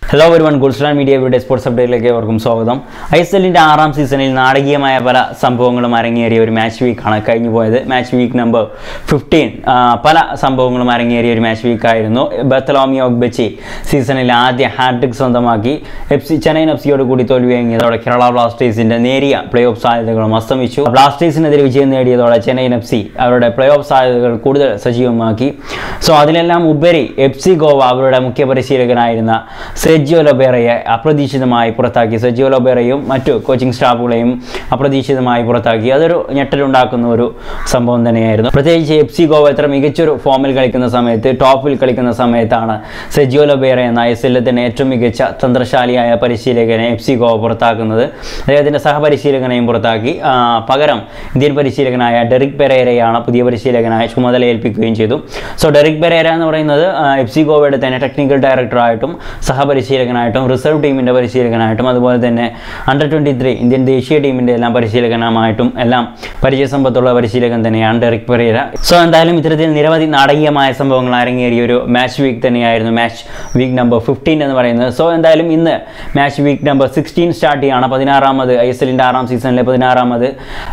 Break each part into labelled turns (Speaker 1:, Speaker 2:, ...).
Speaker 1: hello ഒരു one ഗുൾസ്ലാൻ media ഇവിടെ sports അപ്ഡേറ്റിലേക്ക് അവർക്കും സ്വാഗതം ഐ എസ് എല്ലിൻ്റെ ആറാം സീസണിൽ നാടകീയമായ പല സംഭവങ്ങളും അരങ്ങേറിയ ഒരു മാച്ച് വീക്കാണ് കഴിഞ്ഞു പോയത് മാച്ച് വീക്ക് നമ്പർ ഫിഫ്റ്റീൻ പല സംഭവങ്ങളും അരങ്ങേറിയ ഒരു മാച്ച് വീക്കായിരുന്നു ബത്തലോമി ഒഗ്ബച്ചി സീസണിൽ ആദ്യ ഹാട്രിക് സ്വന്തമാക്കി എഫ് സി ചെന്നൈയിൻ എഫ് സിയോട് കൂടി തോൽവി വാങ്ങിയതോടെ കേരള ബ്ലാസ്റ്റേഴ്സിൻ്റെ നേരിയ പ്ലേ ഓഫ് സാധ്യതകളും അസ്തമിച്ചു ബ്ലാസ്റ്റേഴ്സിനെതിരെ വിജയം നേടിയതോടെ ചെന്നൈയിൻ എഫ് സി അവരുടെ പ്ലേ ഓഫ് സാധ്യതകൾ കൂടുതൽ സജീവമാക്കി സോ അതിലെല്ലാം ഉപരി എഫ് സി ഗോവ അവരുടെ മുഖ്യ പരിശീലകനായിരുന്ന സെജിയോ ലൊബേറയെ അപ്രതീക്ഷിതമായി പുറത്താക്കി സെജിയോ ലൊബേറയും മറ്റു കോച്ചിങ് സ്റ്റാഫുകളെയും അപ്രതീക്ഷിതമായി പുറത്താക്കി അതൊരു ഞെട്ടലുണ്ടാക്കുന്ന ഒരു സംഭവം തന്നെയായിരുന്നു പ്രത്യേകിച്ച് എഫ് സി ഗോവ എത്ര മികച്ചൊരു ഫോമിൽ കളിക്കുന്ന സമയത്ത് ടോപ്പിൽ കളിക്കുന്ന സമയത്താണ് സെജിയോ ലൊബേറ എന്ന എസ് എല്ലിൽ തന്നെ ഏറ്റവും മികച്ച തന്ത്രശാലിയായ പരിശീലകനെ എഫ് സി ഗോവ പുറത്താക്കുന്നത് അദ്ദേഹത്തിൻ്റെ സഹപരിശീലകനെയും പുറത്താക്കി ആ, പകരം ഇന്ത്യൻ പരിശീലകനായ ഡെറിക് പെരേരയാണ് പുതിയ പരിശീലകനായ ചുമതല ഏൽപ്പിക്കുകയും ചെയ്തു സോ ഡെറിക് പെരേര എന്ന് പറയുന്നത് എഫ് സി ഗോവയുടെ തന്നെ ടെക്നിക്കൽ ഡയറക്ടറായിട്ടും സഹപരിശീലകനായിട്ടും റിസർവ് ടീമിൻ്റെ പരിശീലകനായിട്ടും അതുപോലെ തന്നെ അണ്ടർ ട്വൻറ്റി ത്രീ ഇന്ത്യൻ ദേശീയ ടീമിൻ്റെ എല്ലാം പരിശീലകനുമായിട്ടും എല്ലാം പരിചയസമ്പത്തുള്ള പരിശീലകൻ തന്നെയാണ് ഡെറിക് പെരേര സോ എന്തായാലും ഇത്തരത്തിൽ നിരവധി നാടകീയമായ സംഭവങ്ങൾ അരങ്ങേറിയ ഒരു മാച്ച് വീക്ക് തന്നെയായിരുന്നു മാച്ച് വീക്ക് നമ്പർ ഫിഫ്റ്റീൻ എന്ന് പറയുന്നത് സോ എന്തായാലും ഇന്ന് match week number sixteen start ചെയ്യാണ് പതിനാറാമത് ഐ എസ് എല്ലിൻ്റെ ആറാം സീസണിലെ പതിനാറാമത്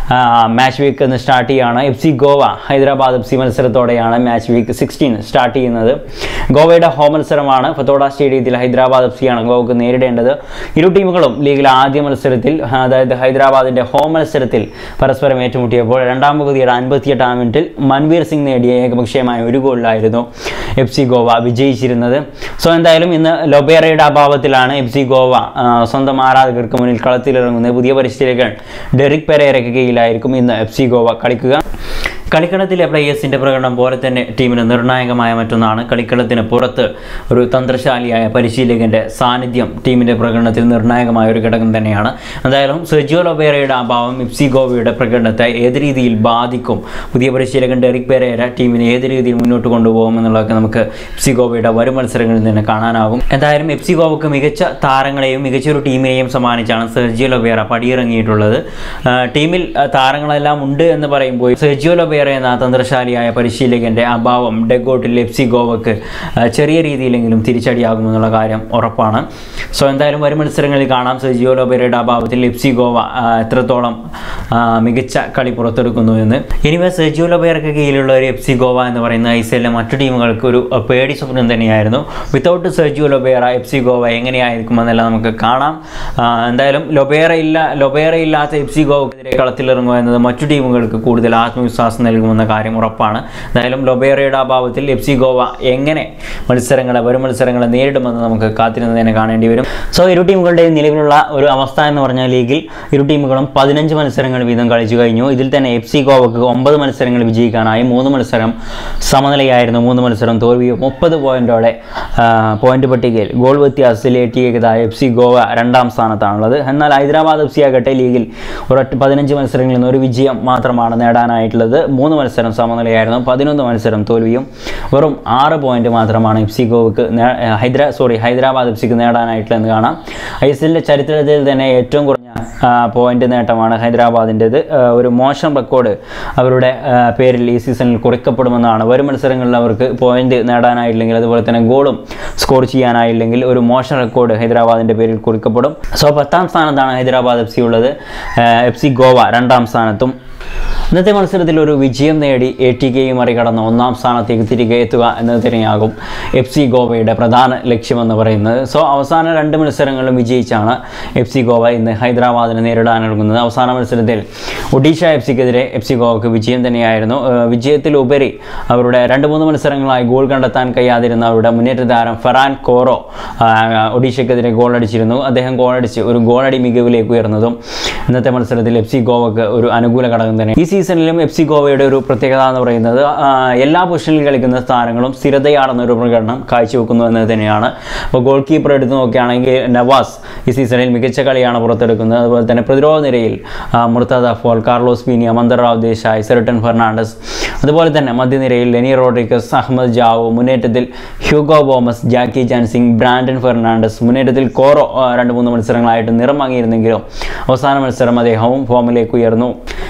Speaker 1: മാച്ച് വീക്ക് എന്ന് സ്റ്റാർട്ട് ചെയ്യുകയാണ് F C Goa Hyderabad F C മത്സരത്തോടെയാണ് match week sixteen start ചെയ്യുന്നത് ഗോവയുടെ ഹോം മത്സരമാണ് ഫത്തോഡ സ്റ്റേഡിയത്തിൽ ഹൈദരാബാദ് എഫ് സിയാണ് ഗോവക്ക് നേരിടേണ്ടത് ഇരു ടീമുകളും ലീഗിലെ ആദ്യ മത്സരത്തിൽ അതായത് ഹൈദരാബാദിൻ്റെ ഹോം മത്സരത്തിൽ പരസ്പരം ഏറ്റുമുട്ടിയപ്പോൾ രണ്ടാം പകുതിയുടെ അൻപത്തിയെട്ടാം മിനിറ്റിൽ മൻവീർ സിംഗ് നേടിയ ഏകപക്ഷീയമായ ഒരു ഗോളിലായിരുന്നു എഫ് സി ഗോവ വിജയിച്ചിരുന്നത് സോ എന്തായാലും ഇന്ന് ലൊബേറയുടെ അഭാവത്തിലാണ് എഫ് സി ഗോവ ആ, സ്വന്തം ആരാധകർക്ക് മുന്നിൽ കളത്തിലിറങ്ങുന്നത് പുതിയ പരിശീലകൻ ഡെറിക് പെരേരയ്ക്ക് കീഴിലായിരിക്കും ഇന്ന് എഫ് സി ഗോവ കളിക്കുക കളിക്കളത്തിലെ പ്ലേയേഴ്സിൻ്റെ പ്രകടനം പോലെ തന്നെ ടീമിന് നിർണായകമായ മറ്റൊന്നാണ് കളിക്കളത്തിന് പുറത്ത് ഒരു തന്ത്രശാലിയായ പരിശീലകൻ്റെ സാന്നിധ്യം ടീമിൻ്റെ പ്രകടനത്തിൽ നിർണായകമായ ഒരു ഘടകം തന്നെയാണ് എന്തായാലും സെർജിയോ ലൊബേറയുടെ അഭാവം ഇപ്സി ഗോവയുടെ പ്രകടനത്തെ ഏത് രീതിയിൽ ബാധിക്കും പുതിയ പരിശീലകൻ ഡെറിക് പെരേര ടീമിനെ ഏത് രീതിയിൽ മുന്നോട്ട് കൊണ്ടുപോകും എന്നുള്ളതൊക്കെ നമുക്ക് എഫ്സി ഗോവയുടെ വരും മത്സരങ്ങളിൽ നിന്ന് കാണാനാകും എന്തായാലും എഫ്സി ഗോവക്ക് മികച്ച താരങ്ങളെയും മികച്ചൊരു ടീമിനെയും സമ്മാനിച്ചാണ് സെർജിയോ ലൊബേറ പടിയിറങ്ങിയിട്ടുള്ളത് ആ, ടീമിൽ ആ, താരങ്ങളെല്ലാം ഉണ്ട് എന്ന് പറയുമ്പോൾ സെർജിയോ ലൊബേറ എന്ന തന്ത്രശാലിയായ പരിശീലകൻ്റെ അഭാവം ഡെഗോട്ടിൽ എഫ് സി ഗോവക്ക് ആ, ചെറിയ രീതിയിലെങ്കിലും തിരിച്ചടിയാകുമെന്നുള്ള കാര്യം ഉറപ്പാണ് സോ എന്തായാലും വരും മത്സരങ്ങളിൽ കാണാം സെർജിയോ ലൊബേറയുടെ അഭാവത്തിൽ എഫ് സി ഗോവ ആ, എത്രത്തോളം ആ, മികച്ച കളി പുറത്തെടുക്കുന്നു എന്ന് ഇനിവേ സെർജിയോ ലൊബേറയ്ക്ക് കീഴിലുള്ള ഒരു എഫ് സി ഗോവ എന്ന് പറയുന്ന ഐ സി എല്ലിലെ മറ്റു ടീമുകൾക്ക് ഒരു അഹ്, പേടി സ്വപ്നം തന്നെയായിരുന്നു without Sergio Lobera F C Goa എങ്ങനെയായിരിക്കുമെന്നെല്ലാം നമുക്ക് കാണാം ആ, എന്തായാലും ലൊബേറ ഇല്ല ലൊബേറ ഇല്ലാത്ത എഫ് സി ഗോവക്കെതിരെ കളത്തിലിറങ്ങുക എന്നത് മറ്റു ടീമുകൾക്ക് കൂടുതൽ ആത്മവിശ്വാസം നൽകുമെന്ന കാര്യം ഉറപ്പാണ് എന്തായാലും ലൊബേറയുടെ അഭാവത്തിൽ എഫ് സി ഗോവ എങ്ങനെ മത്സരങ്ങളെ വരും മത്സരങ്ങളെ നേരിടുമെന്ന് നമുക്ക് കാത്തിരുന്ന് തന്നെ കാണേണ്ടി വരും സോ ഇരു ടീമുകളുടെയും നിലവിലുള്ള ഒരു അവസ്ഥ എന്ന് പറഞ്ഞാൽ ലീഗിൽ ഇരു ടീമുകളും പതിനഞ്ച് മത്സരങ്ങൾ വീതം കളിച്ചു കഴിഞ്ഞു ഇതിൽ തന്നെ എഫ് സി ഗോവക്ക് ഒമ്പത് മത്സരങ്ങൾ വിജയിക്കാനായി മൂന്ന് മത്സരം സമനിലയായിരുന്നു മൂന്ന് മത്സരം തോൽവിയും മുപ്പത് പോയിന്റോടെ പോയിന്റ് പട്ടികയിൽ ഗോൾ വ്യത്യാസത്തിൽ എത്തിയതായ എഫ് സി ഗോവ രണ്ടാം സ്ഥാനത്താണുള്ളത് എന്നാൽ ഹൈദരാബാദ് എഫ് സി ആകട്ടെ ലീഗിൽ ഒരൊറ്റ പതിനഞ്ച് മത്സരങ്ങളിൽ നിന്ന് ഒരു വിജയം മാത്രമാണ് നേടാനായിട്ടുള്ളത് മൂന്ന് മത്സരം സമനിലയായിരുന്നു പതിനൊന്ന് മത്സരം തോൽവിയും വെറും ആറ് പോയിന്റ് മാത്രമാണ് എഫ് സി ഗോവക്ക് നേ- ഹൈദരാ സോറി ഹൈദരാബാദ് എഫ് സിക്ക് നേടാനായിട്ടുള്ളതെന്ന് കാണാം ഐ എസ് എല്ലിൻ്റെ ചരിത്രത്തിൽ തന്നെ ഏറ്റവും കുറഞ്ഞ ആ, പോയിന്റ് നേട്ടമാണ് ഹൈദരാബാദിൻ്റെത് ആ, ഒരു മോശം റെക്കോർഡ് അവരുടെ ആ, പേരിൽ ഈ സീസണിൽ കുറിക്കപ്പെടുമെന്നാണ് വരും മത്സരങ്ങളിൽ അവർക്ക് പോയിന്റ് നേടാനായില്ലെങ്കിൽ അതുപോലെ തന്നെ ഗോളും സ്കോർ ചെയ്യാനായില്ലെങ്കിൽ ഒരു മോശം റെക്കോർഡ് ഹൈദരാബാദിൻ്റെ പേരിൽ കുറിക്കപ്പെടും സോ പത്താം സ്ഥാനത്താണ് ഹൈദരാബാദ് എഫ് സി ഉള്ളത് എഫ് സി ഗോവ രണ്ടാം സ്ഥാനത്തും ഇന്നത്തെ മത്സരത്തിൽ ഒരു വിജയം നേടി എ ടി കെയും മറികടന്ന് ഒന്നാം സ്ഥാനത്തേക്ക് തിരികെ എത്തുക എന്നത് തന്നെയാകും എഫ് സി ഗോവയുടെ പ്രധാന ലക്ഷ്യമെന്ന് പറയുന്നത് സോ അവസാന രണ്ട് മത്സരങ്ങളിലും വിജയിച്ചാണ് എഫ് സി ഗോവ ഇന്ന് ഹൈദരാബാദിനെ നേരിടാനൊരുങ്ങുന്നത് അവസാന മത്സരത്തിൽ ഒഡീഷ എഫ് സിക്കെതിരെ എഫ് സി ഗോവക്ക് വിജയം തന്നെയായിരുന്നു ഏഹ് വിജയത്തിലുപരി അവരുടെ രണ്ട് മൂന്ന് മത്സരങ്ങളായി ഗോൾ കണ്ടെത്താൻ കഴിയാതിരുന്ന അവരുടെ മുന്നേറ്റ താരം ഫെറാൻ കോറോ ആഹ് ഒഡീഷയ്ക്കെതിരെ ഗോൾ അടിച്ചിരുന്നു അദ്ദേഹം ഗോൾ അടിച്ച് ഒരു ഗോളടി മികവിലേക്ക് ഉയർന്നതും ഇന്നത്തെ മത്സരത്തിൽ എഫ് സി ഗോവക്ക് ഒരു അനുകൂല ഘടകം തന്നെ ഈ സീസണിലും എഫ് സി ഗോവയുടെ ഒരു പ്രത്യേകത എന്ന് പറയുന്നത് ആ, എല്ലാ പൊസിഷനിൽ കളിക്കുന്ന താരങ്ങളും സ്ഥിരതയാർന്ന ഒരു പ്രകടനം കാഴ്ചവെക്കുന്നു എന്നത് തന്നെയാണ് അപ്പോൾ ഗോൾ കീപ്പർ എടുത്ത് നോക്കുകയാണെങ്കിൽ നവാസ് ഈ സീസണിൽ മികച്ച കളിയാണ് പുറത്തെടുക്കുന്നത് അതുപോലെ തന്നെ പ്രതിരോധ നിരയിൽ ആ, മുർത്തദ fall Carlos Peenya മന്ദർറാവ് Desai സെറട്ടൻ Fernandez അതുപോലെ തന്നെ മധ്യനിരയിൽ ലെനി റോഡ്രിഗസ് അഹമ്മദ് ജാവോ മുന്നേറ്റത്തിൽ ഹ്യൂഗോ ബോമസ് ജാക്കി ജാൻസിംഗ് ബ്രാൻഡൻ ഫെർണാണ്ടസ് മുന്നേറ്റത്തിൽ കോറോ ആ, രണ്ട് മൂന്ന് മത്സരങ്ങളായിട്ട് നിറം വാങ്ങിയിരുന്നെങ്കിലും അവസാന മത്സരം അദ്ദേഹവും ഫോമിലേക്ക് ഉയർന്നു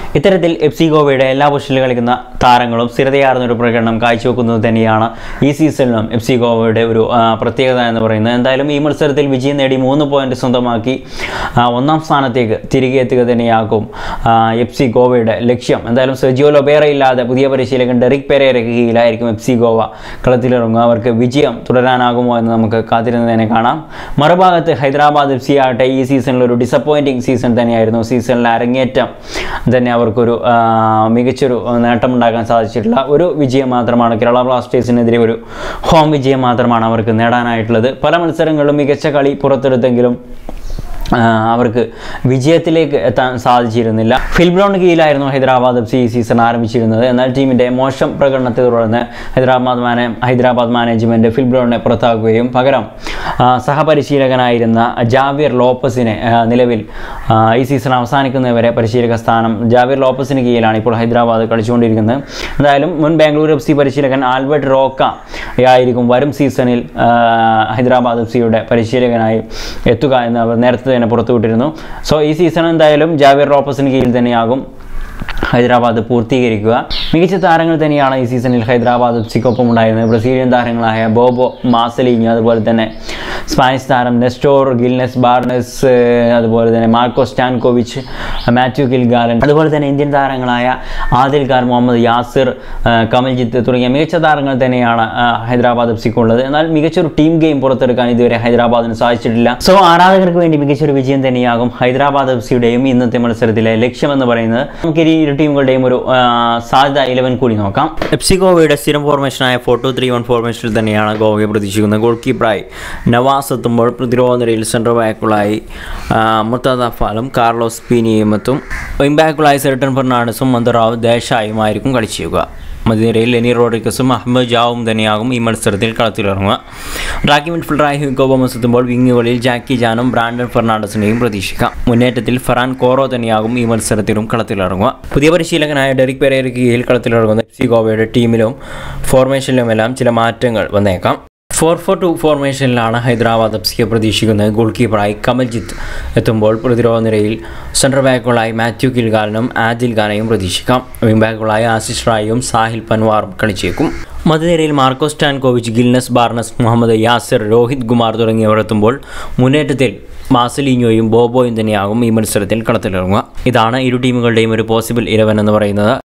Speaker 1: ഇത്തരത്തിൽ എഫ് സി ഗോവയുടെ എല്ലാ പൊസിഷനിൽ കളിക്കുന്ന താരങ്ങളും സ്ഥിരതയാർന്ന ഒരു പ്രകടനം കാഴ്ചവെക്കുന്നത് തന്നെയാണ് ഈ സീസണിലും എഫ് സി ഗോവയുടെ ഒരു ആ, പ്രത്യേകത എന്ന് പറയുന്നത് എന്തായാലും ഈ മത്സരത്തിൽ വിജയം നേടി മൂന്ന് പോയിന്റ് സ്വന്തമാക്കി ആ, ഒന്നാം സ്ഥാനത്തേക്ക് തിരികെ എത്തുക തന്നെയാകും എഫ് സി ഗോവയുടെ ലക്ഷ്യം എന്തായാലും സെജിയോ ലൊബേറ ഇല്ലാതെ പുതിയ പരിശീലകൻ ഡെറിക് പെരേരയ്ക്ക് കീഴിലായിരിക്കും എഫ് സി ഗോവ കളത്തിലിറങ്ങുക അവർക്ക് വിജയം തുടരാനാകുമോ എന്ന് നമുക്ക് കാത്തിരുന്ന് തന്നെ കാണാം മറുഭാഗത്ത് ഹൈദരാബാദ് എഫ് സി ആകട്ടെ ഈ സീസണിൽ ഒരു ഡിസപ്പോയിൻറ്റിംഗ് സീസൺ തന്നെയായിരുന്നു സീസണിലെ അരങ്ങേറ്റം തന്നെ അവർക്കൊരു ആ, മികച്ചൊരു നേട്ടമുണ്ടാക്കാൻ സാധിച്ചിട്ടില്ല ഒരു വിജയം മാത്രമാണ് കേരള ബ്ലാസ്റ്റേഴ്സിനെതിരെ ഒരു ഹോം വിജയം മാത്രമാണ് അവർക്ക് നേടാനായിട്ടുള്ളത് പല മത്സരങ്ങളിലും മികച്ച കളി പുറത്തെടുത്തെങ്കിലും ആ, അവർക്ക് വിജയത്തിലേക്ക് എത്താൻ സാധിച്ചിരുന്നില്ല ഫിൽബ്രോൺ കീഴിലായിരുന്നു ഹൈദരാബാദ് എഫ് സി ഈ സീസൺ ആരംഭിച്ചിരുന്നത് എന്നാൽ ടീമിൻ്റെ മോശം പ്രകടനത്തെ തുടർന്ന് ഹൈദരാബാദ് മാനേ ഹൈദരാബാദ് മാനേജ്മെൻറ്റ് ഫിൽബ്രോണിനെ പുറത്താക്കുകയും പകരം ആ, സഹപരിശീലകനായിരുന്ന ജാവിയർ ലോപ്പസിനെ ആ, നിലവിൽ ആ, ഈ സീസൺ അവസാനിക്കുന്നവരെ പരിശീലക സ്ഥാനം ജാവിയർ ലോപ്പസിന് കീഴിലാണ് ഇപ്പോൾ ഹൈദരാബാദ് കളിച്ചുകൊണ്ടിരിക്കുന്നത് എന്തായാലും മുൻ ബാംഗ്ലൂർ എഫ് സി പരിശീലകൻ ആൽബർട്ട് റോക്ക ആയിരിക്കും വരും സീസണിൽ ആ, ഹൈദരാബാദ് എഫ് സിയുടെ പരിശീലകനായി എത്തുക എന്ന് അവർ നേരത്തെ തന്നെ പുറത്തുവിട്ടിരുന്നു സോ ഈ സീസൺ എന്തായാലും ജാവിയർ ലോപ്പസിന് കീഴിൽ തന്നെയാകും ഹൈദരാബാദ് പൂർത്തീകരിക്കുക മികച്ച താരങ്ങൾ തന്നെയാണ് ഈ സീസണിൽ ഹൈദരാബാദ് എഫ് സിക്കൊപ്പം ഉണ്ടായിരുന്നത് ബ്രസീലിയൻ താരങ്ങളായ ബോബോ മാസലിഞ്ഞോ അതുപോലെ തന്നെ സ്പാനിഷ് താരം നെസ്റ്റോർ ഗിൽനെസ് ബാർനെസ് ഏഹ്, അതുപോലെ തന്നെ മാർക്കോ സ്റ്റാൻകോവിച്ച് മാത്യു ഗിൽഗാലൻ അതുപോലെ തന്നെ ഇന്ത്യൻ താരങ്ങളായ ആദിൽ ഖാൻ മുഹമ്മദ് യാസിർ ഏഹ്, കമൽജിത്ത് തുടങ്ങിയ മികച്ച താരങ്ങൾ തന്നെയാണ് ഏഹ്, ഹൈദരാബാദ് എഫ് സിക്കുള്ളത് എന്നാൽ മികച്ചൊരു ടീം ഗെയിം പുറത്തെടുക്കാൻ ഇതുവരെ ഹൈദരാബാദിന് സാധിച്ചിട്ടില്ല സോ ആരാധകർക്ക് വേണ്ടി മികച്ചൊരു വിജയം തന്നെയാകും ഹൈദരാബാദ് എഫ് സിയുടെയും ഇന്നത്തെ മത്സരത്തിലെ ലക്ഷ്യമെന്ന് പറയുന്നത് നമുക്ക് ഈ ഇരു ടീമുകളുടെയും ഒരു ആ, സാധ്യത ഇലവൻ കൂടി നോക്കാം എഫ് സി ഗോവയുടെ സ്ഥിരം ഫോർമേഷനായ ഫോർ ടു ത്രീ വൺ ഫോർമേഷനിൽ തന്നെയാണ് ഗോവയെ പ്രതീക്ഷിക്കുന്നത് ഗോൾ കീപ്പറായി നവാസ് എത്തുമ്പോൾ പ്രതിരോധ നിരയിൽ സെൻട്രൽ ബാക്കുകളായി മുർത്താദ ഫാലും കാർലോസ് പീനിയും എത്തും വിംഗ് ബാക്കുകളായി സെർട്ടൻ ഫെർണാണ്ടസും മന്ദറാവ് ദേശായുമായിരിക്കും കളിച്ചുക മധ്യനിരയിൽ ലെനി റോഡ്രിഗസും അഹമ്മദ് ജാവും തന്നെയാകും ഈ മത്സരത്തിൽ കളത്തിലിറങ്ങുക ട്രാക്കി മിഡ്ഫീൽഡറായി ഹ്യൂഗോ ബോമസ് എത്തുമ്പോൾ വിങ്ങുകളിൽ ജാക്കി ജാനും ബ്രാൻഡൻ ഫെർണാണ്ടസിനെയും പ്രതീക്ഷിക്കാം മുന്നേറ്റത്തിൽ ഫറാൻ കോറോ തന്നെയാകും ഈ മത്സരത്തിലും കളത്തിലിറങ്ങുക പുതിയ പരിശീലകനായ ഡെറിക് പെരേരയ്ക്ക് കീഴിൽ കളത്തിലിറങ്ങുന്ന എഫ് സി ഗോവയുടെ ടീമിലും ഫോർമേഷനിലുമെല്ലാം ചില മാറ്റങ്ങൾ വന്നേക്കാം four four to ഫോർമേഷനിലാണ് Hyderabad F സിയെ പ്രതീക്ഷിക്കുന്നത് ഗോൾ കീപ്പറായി കമൽജിത്ത് എത്തുമ്പോൾ പ്രതിരോധ നിരയിൽ സെൻട്രൽ ബാക്കുകളായി മാത്യു കിൽഗാലനും ആദിൽ ഖാനെയും പ്രതീക്ഷിക്കാം വിംഗ് ബാക്കുകളായി ആശിഷ് റായും സാഹിൽ പൻവാറും കളിച്ചേക്കും മധ്യനിരയിൽ മാർക്കോ സ്റ്റാൻകോവിച്ച് ഗിൽനസ് ബാർണസ് മുഹമ്മദ് യാസിർ രോഹിത് കുമാർ തുടങ്ങിയവർ എത്തുമ്പോൾ മുന്നേറ്റത്തിൽ മാസലീഞ്ഞോയും ബോബോയും തന്നെയാകും ഈ മത്സരത്തിൽ കളത്തിലിറങ്ങുക ഇതാണ് ഇരു ടീമുകളുടെയും ഒരു പോസിബിൾ ഇലവൻ എന്ന് പറയുന്നത്